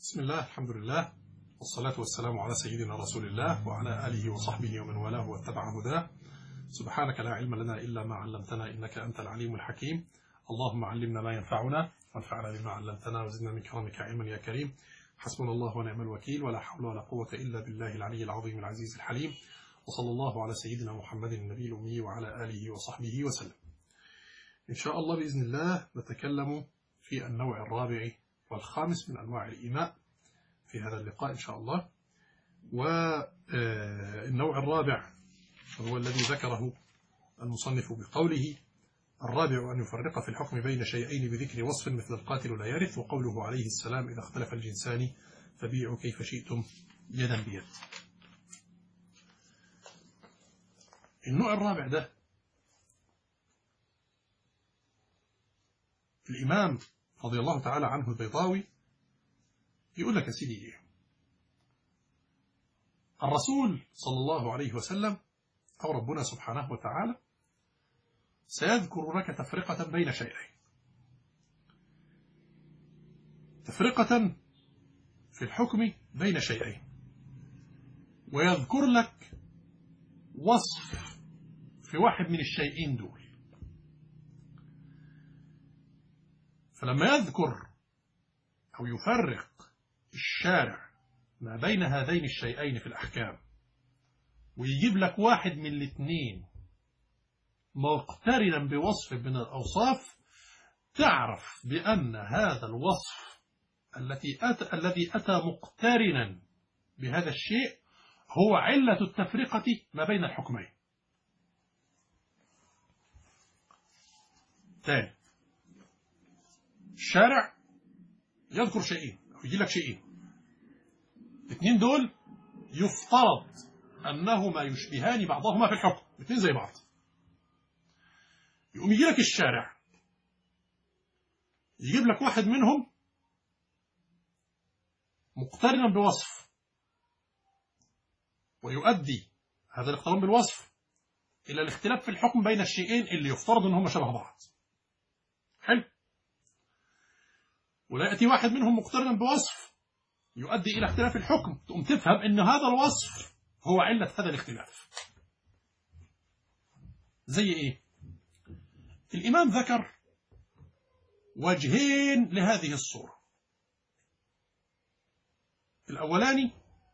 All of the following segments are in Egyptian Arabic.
بسم الله الحمد لله والصلاة والسلام على سيدنا رسول الله وعلى آله وصحبه ومن والاه واتبع هداه سبحانك لا علم لنا إلا ما علمتنا إنك أنت العليم الحكيم اللهم علمنا ما ينفعنا وانفعنا بما علمتنا وزدنا من كرمك علما يا كريم حسبنا الله ونعم الوكيل ولا حول ولا قوة إلا بالله العلي العظيم العزيز الحليم وصلى الله على سيدنا محمد النبي الأمي وعلى آله وصحبه وسلم إن شاء الله بإذن الله نتكلم في النوع الرابع والخامس من أنواع الإيماء في هذا اللقاء إن شاء الله والنوع الرابع وهو الذي ذكره المصنف بقوله الرابع أن يفرق في الحكم بين شيئين بذكر وصف مثل القاتل لا يرث وقوله عليه السلام إذا اختلف الجنسان فبيعوا كيف شئتم يدا بيد النوع الرابع ده الإمام رضي الله تعالى عنه البيضاوي يقول لك يا سيدي إيه الرسول صلى الله عليه وسلم أو ربنا سبحانه وتعالى سيذكر لك تفرقة بين شيئين تفرقة في الحكم بين شيئين ويذكر لك وصف في واحد من الشيئين دول فلما يذكر أو يفرق الشارع ما بين هذين الشيئين في الأحكام ويجيب لك واحد من الاثنين مقترنا بوصف من الأوصاف تعرف بأن هذا الوصف التي أتى الذي أتى مقترنا بهذا الشيء هو علة التفرقة ما بين الحكمين ثاني الشارع يذكر شيئين أو يجي لك شيئين الاثنين دول يفترض أنهما يشبهان بعضهما في الحكم الاثنين زي بعض يقوم يجي لك الشارع يجيب لك واحد منهم مقترنا بوصف ويؤدي هذا الاقتران بالوصف إلى الاختلاف في الحكم بين الشيئين اللي يفترض أنهما شبه بعض حلو ولا يأتي واحد منهم مقترنا بوصف يؤدي إلى اختلاف الحكم تقوم تفهم أن هذا الوصف هو علة هذا الاختلاف زي إيه الإمام ذكر وجهين لهذه الصورة الأولاني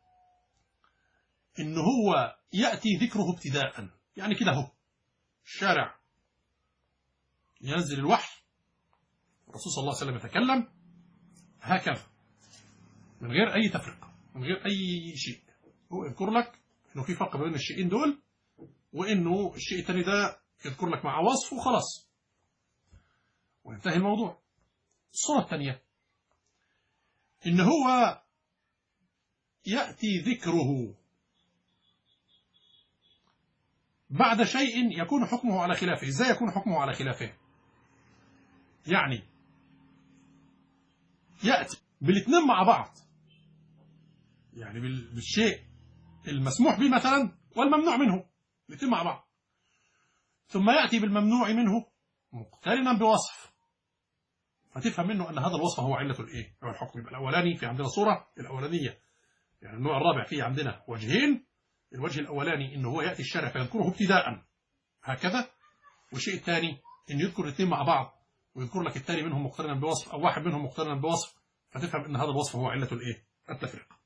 إن هو يأتي ذكره ابتداء يعني كده هو الشارع ينزل الوحي الرسول صلى الله عليه وسلم يتكلم هكذا من غير أي تفرقة من غير أي شيء هو يذكر لك إنه في فرق بين الشيئين دول وإنه الشيء الثاني ده يذكر لك مع وصف وخلاص وينتهي الموضوع الصورة الثانية إن هو يأتي ذكره بعد شيء يكون حكمه على خلافه إزاي يكون حكمه على خلافه يعني يأتي بالاثنين مع بعض يعني بالشيء المسموح به مثلا والممنوع منه الاثنين مع بعض ثم يأتي بالممنوع منه مقترنا بوصف فتفهم منه أن هذا الوصف هو علة الإيه؟ هو الحكم يبقى الأولاني في عندنا صورة الأولانية يعني النوع الرابع فيه عندنا وجهين الوجه الأولاني إنه هو يأتي الشارع فيذكره ابتداء هكذا والشيء الثاني إن يذكر الاثنين مع بعض ويذكر لك الثاني منهم مقترنا بوصف أو واحد منهم مقترنا بوصف فتفهم أن هذا الوصف هو علة الإيه؟ التفرقة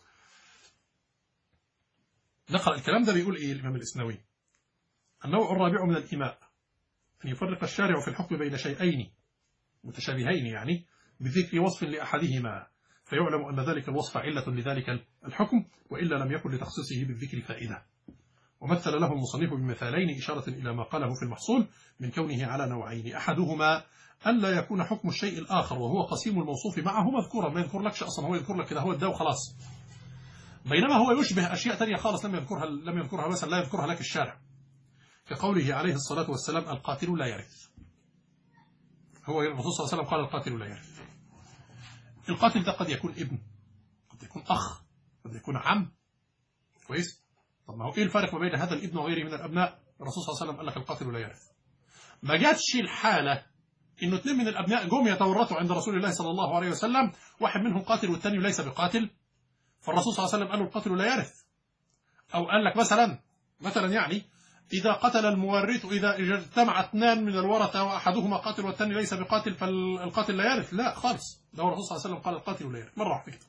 نقرأ الكلام ده بيقول إيه الإمام الإسنوي النوع الرابع من الإيماء أن يفرق الشارع في الحكم بين شيئين متشابهين يعني بذكر وصف لأحدهما فيعلم أن ذلك الوصف علة لذلك الحكم وإلا لم يكن لتخصيصه بالذكر فائدة ومثل له المصنف بمثالين إشارة إلى ما قاله في المحصول من كونه على نوعين أحدهما ألا يكون حكم الشيء الآخر وهو قسيم الموصوف معه مذكورا ما يذكر لكش أصلا هو يذكر لك كده هو الدا وخلاص بينما هو يشبه أشياء تانية خالص لم يذكرها لم يذكرها مثلا لا يذكرها لك الشارع كقوله عليه الصلاة والسلام القاتل لا يرث هو الرسول صلى الله عليه وسلم قال القاتل لا يرث القاتل ده قد يكون ابن قد يكون أخ قد يكون عم كويس طب ما هو إيه الفرق ما بين هذا الابن وغيره من الأبناء الرسول صلى الله عليه وسلم قال لك القاتل لا يرث ما جاتش الحالة انه اثنين من الابناء جم يتورطوا عند رسول الله صلى الله عليه وسلم واحد منهم قاتل والثاني ليس بقاتل فالرسول صلى الله عليه وسلم قال له القاتل لا يرث او قال لك مثلا مثلا يعني اذا قتل المورث اذا اجتمع اثنان من الورثه واحدهما قاتل والثاني ليس بقاتل فالقاتل لا يرث لا خالص ده هو الرسول صلى الله عليه وسلم قال القاتل لا يرث مره واحده كده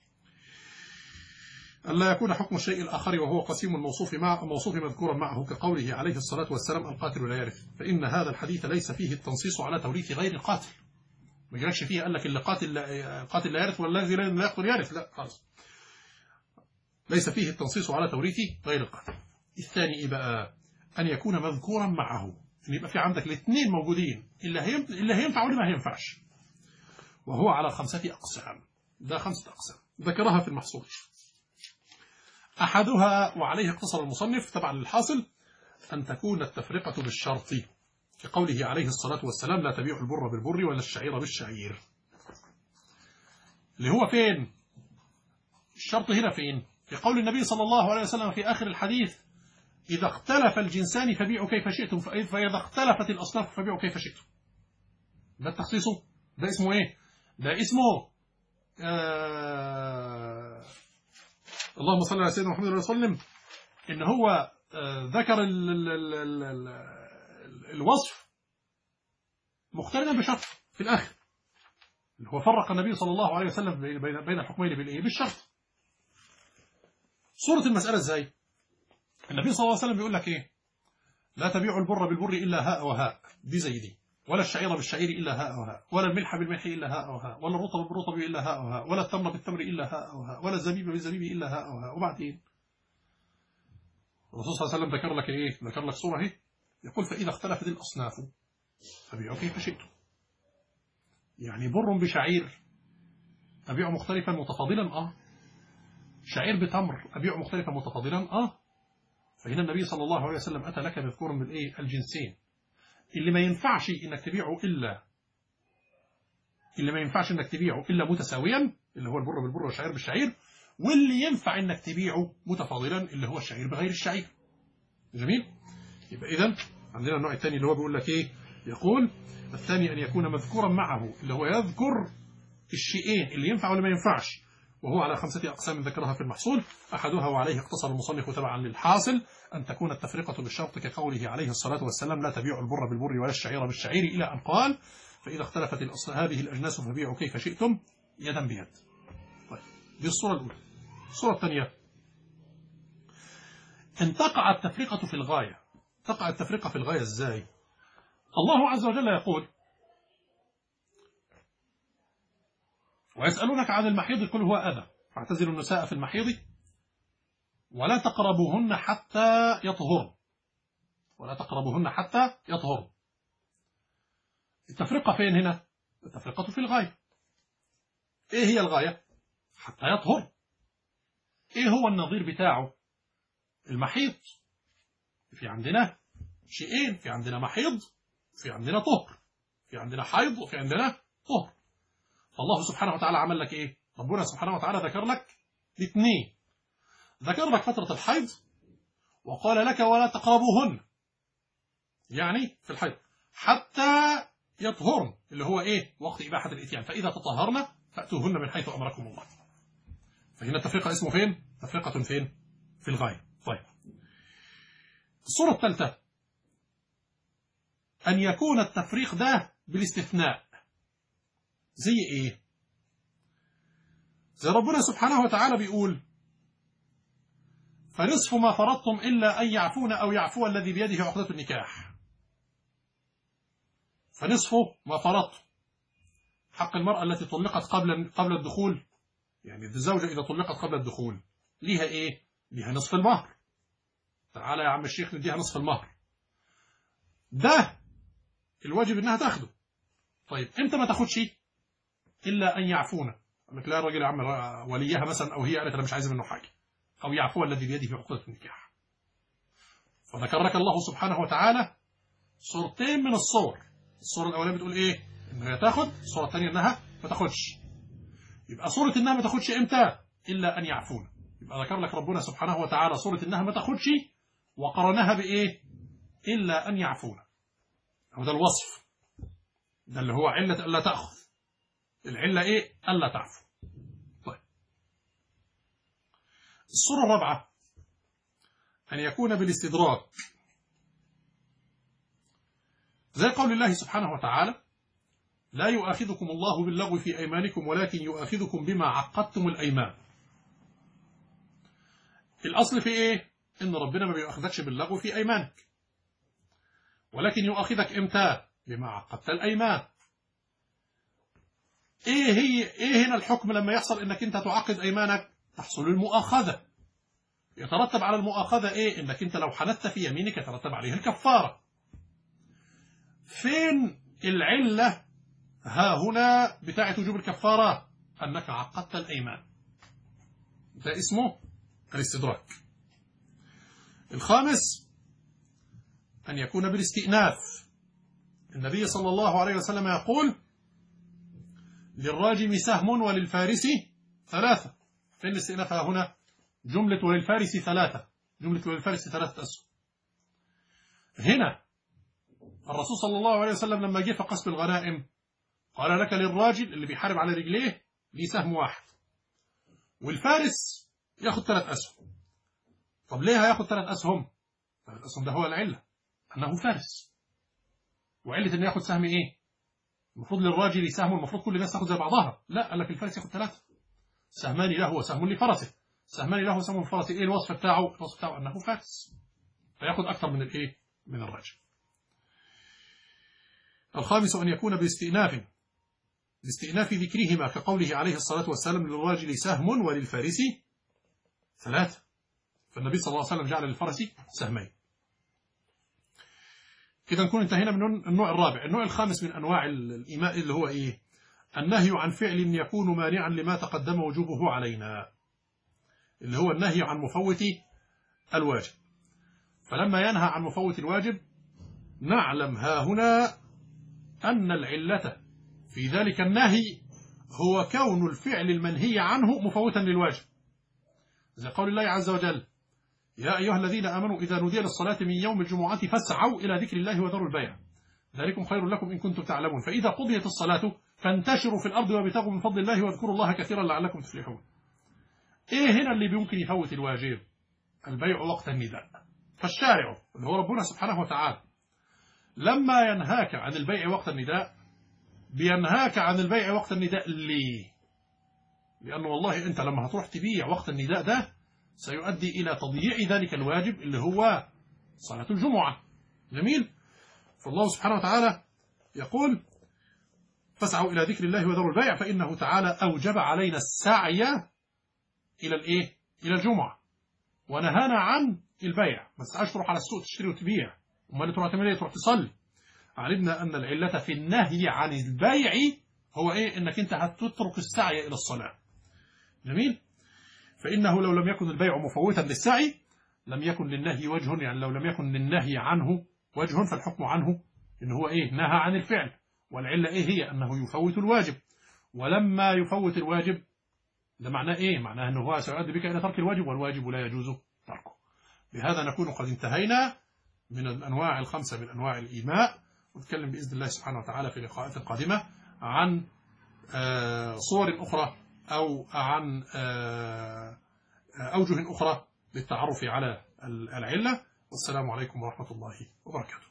ألا يكون حكم الشيء الآخر وهو قسيم الموصوف مع موصوف مذكورا معه كقوله عليه الصلاة والسلام القاتل لا يرث فإن هذا الحديث ليس فيه التنصيص على توريث غير القاتل ما جالكش فيه قال لك اللي قاتل لا قاتل لا يرث والذي لا يقتل يرث لا خالص ليس فيه التنصيص على توريث غير القاتل الثاني إيه بقى أن يكون مذكورا معه أن يبقى في عندك الاثنين موجودين اللي هينفع, اللي هينفع واللي ما هينفعش وهو على خمسة أقسام ده خمسة أقسام ذكرها في المحصول أحدها وعليه اقتصر المصنف تبعا للحاصل أن تكون التفرقة بالشرط كقوله عليه الصلاة والسلام لا تبيع البر بالبر ولا الشعير بالشعير اللي هو فين الشرط هنا فين في قول النبي صلى الله عليه وسلم في آخر الحديث إذا اختلف الجنسان فبيعوا كيف شئتم فإذا اختلفت الأصناف فبيعوا كيف شئتم ده التخصيص ده اسمه ايه ده اسمه آه اللهم صل على سيدنا محمد صلى الله عليه وسلم ان هو آه ذكر ال ال ال ال ال الوصف مقترنا بشرط في الاخر اللي هو فرق النبي صلى الله عليه وسلم بين بين الحكمين بالايه بالشرط صورة المسألة ازاي النبي صلى الله عليه وسلم بيقول لك ايه لا تبيع البر بالبر الا هاء وهاء دي زي دي ولا الشعير بالشعير إلا هاء وهاء ولا الملح بالملح إلا هاء وهاء ولا الرطب بالرطب إلا هاء وهاء ولا التمر بالتمر إلا هاء وهاء ولا الزبيب بالزبيب إلا هاء وهاء وبعدين الرسول صلى الله عليه وسلم ذكر لك إيه ذكر لك صورة اهي يقول فإذا اختلفت الأصناف فبيعوا كيف شئتم يعني بر بشعير أبيع مختلفا متفاضلا آه شعير بتمر أبيع مختلفا متفاضلا آه فهنا النبي صلى الله عليه وسلم أتى لك مذكورا بالإيه الجنسين اللي ما ينفعش انك تبيعه الا اللي ما ينفعش انك تبيعه الا متساويا اللي هو البر بالبر والشعير بالشعير واللي ينفع انك تبيعه متفاضلا اللي هو الشعير بغير الشعير جميل يبقى اذا عندنا النوع الثاني اللي هو بيقول لك ايه يقول الثاني ان يكون مذكورا معه اللي هو يذكر الشيئين اللي ينفع واللي ما ينفعش وهو على خمسة أقسام ذكرها في المحصول أحدها وعليه اقتصر المصنف تبعا للحاصل أن تكون التفرقة بالشرط كقوله عليه الصلاة والسلام لا تبيع البر بالبر ولا الشعير بالشعير إلى أن قال فإذا اختلفت الأصل هذه الأجناس فبيعوا كيف شئتم يدا بيد طيب دي الصورة الأولى الصورة الثانية أن تقع التفرقة في الغاية تقع التفرقة في الغاية إزاي الله عز وجل يقول ويسألونك عن المحيض قل هو أذى فاعتزلوا النساء في المحيض ولا تقربوهن حتى يطهرن ولا تقربوهن حتى يطهرن التفرقة فين هنا التفرقة في الغاية ايه هي الغاية حتى يطهر ايه هو النظير بتاعه المحيض في عندنا شيئين في عندنا محيض في عندنا طهر في عندنا حيض وفي عندنا طهر فالله سبحانه وتعالى عمل لك ايه ربنا سبحانه وتعالى ذكر لك الاثنين ذكر لك فترة الحيض وقال لك ولا تقربوهن يعني في الحيض حتى يطهرن اللي هو ايه وقت إباحة الإتيان فإذا تطهرن فأتوهن من حيث أمركم الله فهنا التفرقة اسمه فين تفرقة فين في الغاية طيب الصورة الثالثة أن يكون التفريق ده بالاستثناء زي ايه زي ربنا سبحانه وتعالى بيقول فنصف ما فرضتم إلا أن يعفون أو يعفو الذي بيده عقدة النكاح فنصف ما فرضتم حق المرأة التي طلقت قبل قبل الدخول يعني الزوجة إذا طلقت قبل الدخول ليها إيه؟ ليها نصف المهر تعالى يا عم الشيخ نديها نصف المهر ده الواجب إنها تاخده طيب إمتى ما تاخدش إلا أن يعفونا قال لك لا الراجل يا عم وليها مثلا أو هي قالت أنا مش عايز منه حاجة أو يعفو الذي بيده عقدة النكاح فذكر لك الله سبحانه وتعالى صورتين من الصور الصورة الأولانية بتقول إيه إنها تاخد الصورة الثانية إنها ما تاخدش يبقى صورة إنها ما تاخدش إمتى إلا أن يعفونا يبقى ذكر لك ربنا سبحانه وتعالى صورة إنها ما تاخدش وقرنها بإيه إلا أن يعفونا هو ده الوصف ده اللي هو علة ألا تأخذ العلة إيه ألا تعفو طيب الصورة الرابعة أن يكون بالاستدراك زي قول الله سبحانه وتعالى لا يؤاخذكم الله باللغو في أيمانكم ولكن يؤاخذكم بما عقدتم الأيمان الأصل في إيه؟ إن ربنا ما بيؤاخذكش باللغو في أيمانك ولكن يؤاخذك إمتى؟ بما عقدت الأيمان إيه هي إيه هنا الحكم لما يحصل إنك أنت تعقد أيمانك تحصل المؤاخذة يترتب على المؤاخذة إيه؟ إنك أنت لو حنثت في يمينك يترتب عليه الكفارة فين العلة ها هنا بتاعة وجوب الكفارة أنك عقدت الأيمان ده اسمه الاستدراك الخامس أن يكون بالاستئناف النبي صلى الله عليه وسلم يقول للراجم سهم وللفارس ثلاثة فين الاستئناف ها هنا جملة وللفارس ثلاثة جملة وللفارس ثلاثة أسهم هنا الرسول صلى الله عليه وسلم لما جه في قسم الغنائم قال لك للراجل اللي بيحارب على رجليه ليه سهم واحد والفارس ياخد ثلاث أسهم طب ليه هياخد ثلاث أسهم ثلاث أسهم ده هو العلة أنه فارس وعلة أنه ياخد سهم إيه المفروض للراجل سهم المفروض كل الناس تاخد زي بعضها لا قال لك الفارس ياخد ثلاثة سهمان له وسهم لفرسه سهمان له وسهم لفرسه إيه الوصف بتاعه الوصف بتاعه أنه فارس فياخد أكثر من الإيه من الراجل الخامس أن يكون باستئناف باستئناف ذكرهما كقوله عليه الصلاة والسلام للراجل سهم وللفارس ثلاثة فالنبي صلى الله عليه وسلم جعل للفرس سهمين كده نكون انتهينا من النوع الرابع النوع الخامس من أنواع الإيماء اللي هو إيه النهي عن فعل يكون مانعا لما تقدم وجوبه علينا اللي هو النهي عن مفوت الواجب فلما ينهى عن مفوت الواجب نعلم ها هنا أن العلة في ذلك النهي هو كون الفعل المنهي عنه مفوتا للواجب زي قول الله عز وجل يا أيها الذين آمنوا إذا نودي للصلاة من يوم الجمعة فاسعوا إلى ذكر الله وذروا البيع ذلكم خير لكم إن كنتم تعلمون فإذا قضيت الصلاة فانتشروا في الأرض وابتغوا من فضل الله واذكروا الله كثيرا لعلكم تفلحون إيه هنا اللي بيمكن يفوت الواجب البيع وقت النداء فالشارع اللي هو ربنا سبحانه وتعالى لما ينهاك عن البيع وقت النداء بينهاك عن البيع وقت النداء ليه لأنه والله أنت لما هتروح تبيع وقت النداء ده سيؤدي إلى تضييع ذلك الواجب اللي هو صلاة الجمعة جميل فالله سبحانه وتعالى يقول فاسعوا إلى ذكر الله وذروا البيع فإنه تعالى أوجب علينا السعي إلى الإيه؟ إلى الجمعة ونهانا عن البيع ما تسعاش تروح على السوق تشتري وتبيع امال تروح تعمل ايه تروح تصلي علمنا أن العلة في النهي عن البيع هو إيه إنك أنت هتترك السعي إلى الصلاة جميل فإنه لو لم يكن البيع مفوتا للسعي لم يكن للنهي وجه يعني لو لم يكن للنهي عنه وجه فالحكم عنه إن هو إيه نهى عن الفعل والعلة إيه هي أنه يفوت الواجب ولما يفوت الواجب ده معناه إيه معناه أنه هو سيؤدي بك إلى ترك الواجب والواجب لا يجوز تركه بهذا نكون قد انتهينا من الأنواع الخمسة من أنواع الإيماء ونتكلم بإذن الله سبحانه وتعالى في لقاءات قادمة عن صور أخرى أو عن أوجه أخرى للتعرف على العلة والسلام عليكم ورحمة الله وبركاته